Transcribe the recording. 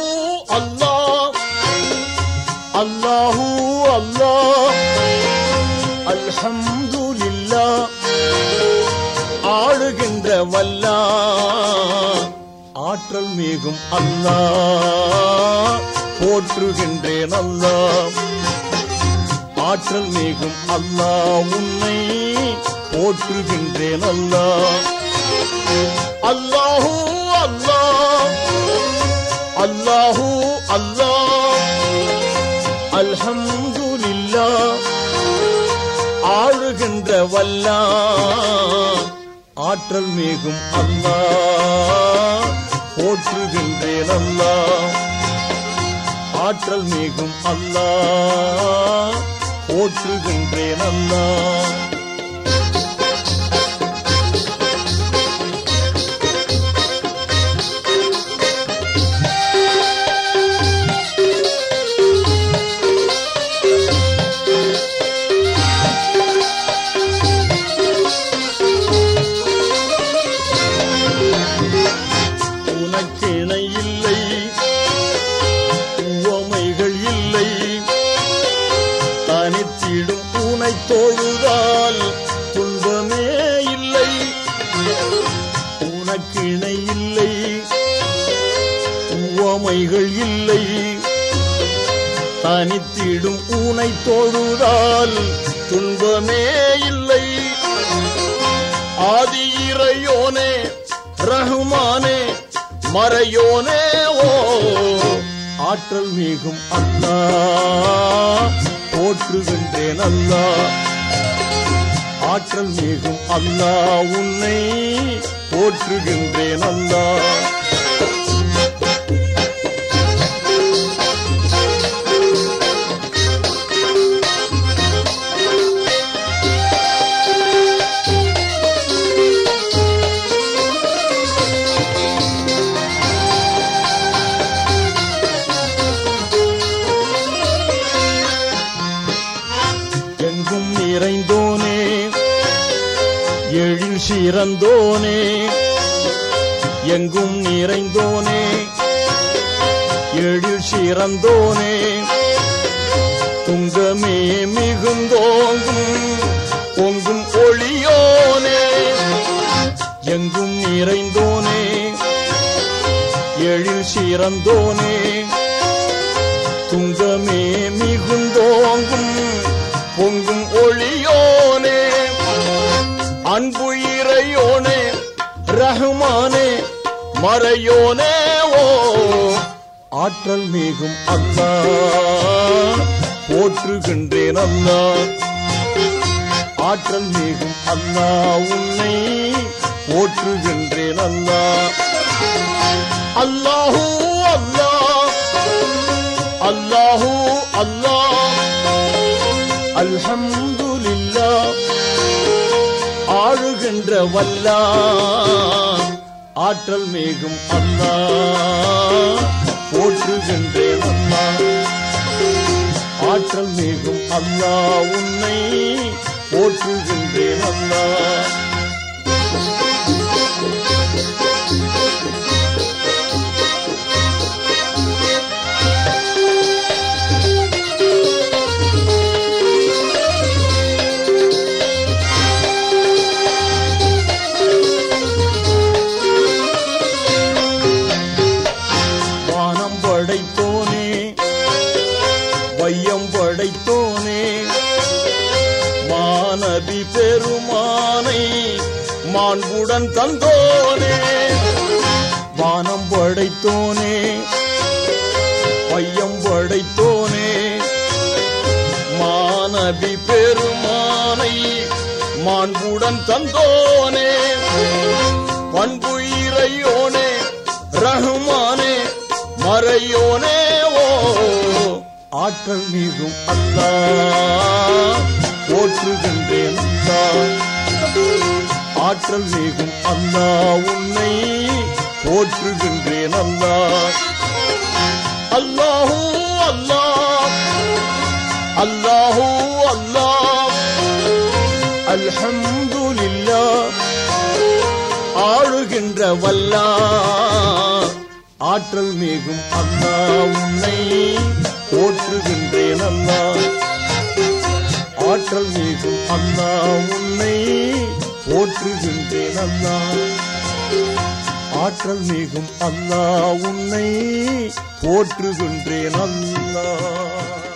அல்லாஹ் அல்லாஹு அல்லாஹ் அல்ஹம்துலில்லாஹ் ஆளுகின்ற வல்லா ஆற்றல் மிகும் அல்லாஹ் போற்றுகின்றேன் அல்லாஹ் ஆற்றல் மிகும் அல்லாஹ் உன்னை போற்றுகின்றேன் அல்லாஹ் அல்லாஹூ அல்லாஹ் அல்லாஹூ அல்லாஹ் அல்ஹம்துலில்லாஹ் ஆளுகின்ற வல்லா ஆற்றல் மிகும் அல்லாஹ் போற்றுகின்றேன் அல்லாஹ் ஆற்றல் மிகும் அல்லாஹ் போற்றுகின்றேன் அல்லாஹ் உனக்கிணை இல்லை உவமைகள் இல்லை தனித்திடும் உனை தொழுதால் துன்பமே இல்லை உனக்கிணை இல்லை உவமைகள் இல்லை தனித்திடும் உனை தொழுதால் துன்பமே இல்லை ஆதி இறையோனே ரஹ்மானே மறையோனே ஓ ஆற்றல் மிகும் அல்லா போற்றுகின்றேன் அல்லா ஆற்றல் மிகும் அல்லா உன்னை போற்றுகின்றேன் அல்லா எங்கும் நிறைந்தோனே எழில் சிறந்தோனே எங்கும் நிறைந்தோனே எழில் சிறந்தோனே துங்கமே மிகுந்தோங்கும் பொங்கும் ஒளியோனே எங்கும் நிறைந்தோனே எழில் சிறந்தோனே துங்கமே மிகுந்தோங்கும் பொங்கும் ஒளியோனே அன்பு இறையோனே ரஹ்மானே மறையோனே ஓ ஆற்றல் மிகும் அல்லா போற்றுகின்றேன் அல்லா ஆற்றல் மிகும் அல்லா உன்னை போற்றுகின்றேன் அல்லா அல்லாஹூ அல்லாஹ் அல்லாஹூ அல்லாஹ் அல்ஹம்துலில்லாஹ் ஆளுகின்ற வல்லா ஆற்றல் மேகும் அல்லா போற்றுகின்றேன் அல்லா ஆற்றல் மேகும் அல்லா உன்னை போற்றுகின்றேன் அல்லா வானம் படைத்தோனே வையம் படைத்தோனே மாநபி பெருமானை மாண்புடன் தந்தோனே வானம் படைத்தோனே வையம் படைத்தோனே மாநபி பெருமானை மாண்புடன் தந்தோனே பண்பு இறையோனே ரஹ்மானே மறையோனே ஓ ஆற்றல் மீதும் அல்லா போற்றுகின்றேன் அல்லா ஆற்றல் மீதும் அல்லா உன்னை போற்றுகின்றேன் அல்லா அல்லாஹூ அல்லாஹ் அல்லாஹூ அல்லாஹ் அல்ஹம்துலில்லாஹ் ஆளுகின்ற வல்லா ஆற்றல் மிகும் அல்லாஹ் உன்னை போற்றுகின்றேன் அல்லாஹ் ஆற்றல் மிகும் அல்லாஹ் உன்னை போற்றுகின்றேன் அல்லாஹ் ஆற்றல் மிகும் அல்லாஹ் உன்னை போற்றுகின்றேன் அல்லாஹ்